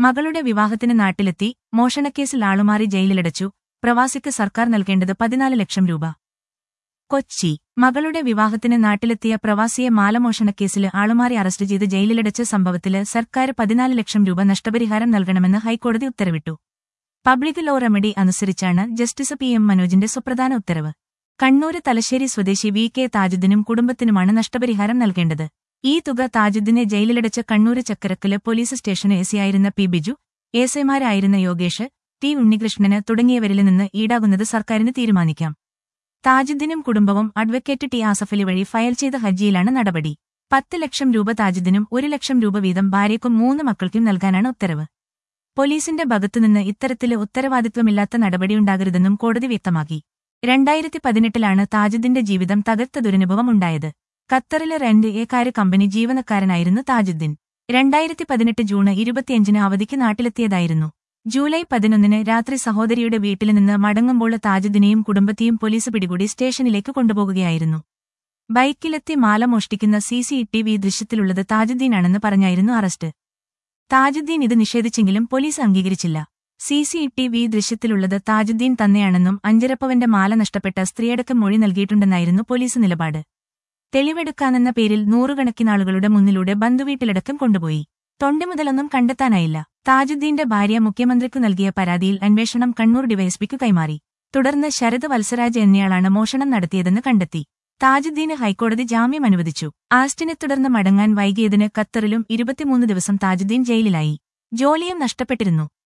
മകളുടെ വിവാഹത്തിന് നാട്ടിലെത്തി മോഷണക്കേസിൽ ആളുമാറി ജയിലിലടച്ചു പ്രവാസിക്ക് സർക്കാർ നൽകേണ്ടത് പതിനാല് ലക്ഷം രൂപ കൊച്ചി മകളുടെ വിവാഹത്തിന് നാട്ടിലെത്തിയ പ്രവാസിയെ മാലമോഷണക്കേസിൽ ആളുമാറി അറസ്റ്റ് ചെയ്ത് ജയിലിലടച്ച സംഭവത്തില് സർക്കാർ പതിനാല് ലക്ഷം രൂപ നഷ്ടപരിഹാരം നൽകണമെന്ന് ഹൈക്കോടതി ഉത്തരവിട്ടു പബ്ലിക് ലോ റെമഡി അനുസരിച്ചാണ് ജസ്റ്റിസ് പി എം മനോജിന്റെ സുപ്രധാന ഉത്തരവ് കണ്ണൂര് തലശ്ശേരി സ്വദേശി വി കെ താജുദ്ദിനും കുടുംബത്തിനുമാണ് നഷ്ടപരിഹാരം നൽകേണ്ടത് ഈ തുക താജുദ്ദിനെ ജയിലിലടച്ച കണ്ണൂര് ചക്കരക്കല് പോലീസ് സ്റ്റേഷന് എസിയായിരുന്ന പി ബിജു എസ്ഐമാരായിരുന്ന യോഗേഷ് ടി ഉണ്ണികൃഷ്ണന് തുടങ്ങിയവരിൽ നിന്ന് ഈടാകുന്നത് സർക്കാരിന് തീരുമാനിക്കാം താജുദ്ദിനും കുടുംബവും അഡ്വക്കേറ്റ് ടി ആസഫലി വഴി ഫയൽ ചെയ്ത ഹർജിയിലാണ് നടപടി പത്ത് ലക്ഷം രൂപ താജുദ്ദിനും ഒരു ലക്ഷം രൂപ വീതം ഭാര്യയ്ക്കും മൂന്ന് മക്കൾക്കും നൽകാനാണ് ഉത്തരവ് പോലീസിന്റെ ഭാഗത്തുനിന്ന് ഇത്തരത്തില് ഉത്തരവാദിത്വമില്ലാത്ത നടപടിയുണ്ടാകരുതെന്നും കോടതി വ്യക്തമാക്കി രണ്ടായിരത്തി പതിനെട്ടിലാണ് താജുദ്ദിന്റെ ജീവിതം തകർത്ത ദുരനുഭവം ഉണ്ടായത് ഖത്തറിലെ റെന്റ് ഏക്കാര് കമ്പനി ജീവനക്കാരനായിരുന്നു താജുദ്ദീൻ രണ്ടായിരത്തി പതിനെട്ട് ജൂൺ ഇരുപത്തിയഞ്ചിന് അവധിക്ക് നാട്ടിലെത്തിയതായിരുന്നു ജൂലൈ പതിനൊന്നിന് രാത്രി സഹോദരിയുടെ വീട്ടിൽ നിന്ന് മടങ്ങുമ്പോൾ താജുദ്ദീനെയും കുടുംബത്തെയും പോലീസ് പിടികൂടി സ്റ്റേഷനിലേക്ക് കൊണ്ടുപോകുകയായിരുന്നു ബൈക്കിലെത്തി മാല മോഷ്ടിക്കുന്ന സി സി ടി വി ദൃശ്യത്തിലുള്ളത് താജുദ്ദീനാണെന്ന് പറഞ്ഞായിരുന്നു അറസ്റ്റ് താജുദ്ദീൻ ഇത് നിഷേധിച്ചെങ്കിലും പോലീസ് അംഗീകരിച്ചില്ല സി സി ടി വി ദൃശ്യത്തിലുള്ളത് താജുദ്ദീൻ തന്നെയാണെന്നും അഞ്ചരപ്പവന്റെ മാല നഷ്ടപ്പെട്ട സ്ത്രീയടക്കം മൊഴി നൽകിയിട്ടുണ്ടെന്നായിരുന്നു പോലീസ് നിലപാട് തെളിവെടുക്കാനെന്ന പേരിൽ നൂറുകണക്കിനാളുകളുടെ മുന്നിലൂടെ ബന്ധുവീട്ടിലടക്കം കൊണ്ടുപോയി തൊണ്ടി മുതലൊന്നും കണ്ടെത്താനായില്ല താജുദ്ദീന്റെ ഭാര്യ മുഖ്യമന്ത്രിക്കു നൽകിയ പരാതിയിൽ അന്വേഷണം കണ്ണൂർ ഡിവൈഎസ്പിക്കു കൈമാറി തുടർന്ന് ശരത് വത്സരാജ് എന്നയാളാണ് മോഷണം നടത്തിയതെന്ന് കണ്ടെത്തി താജുദ്ദീന് ഹൈക്കോടതി ജാമ്യം അനുവദിച്ചു ആസ്റ്റിനെ തുടർന്ന് മടങ്ങാൻ വൈകിയതിന് ഖത്തറിലും ഇരുപത്തിമൂന്ന് ദിവസം താജുദ്ദീൻ ജയിലിലായി ജോലിയും നഷ്ടപ്പെട്ടിരുന്നു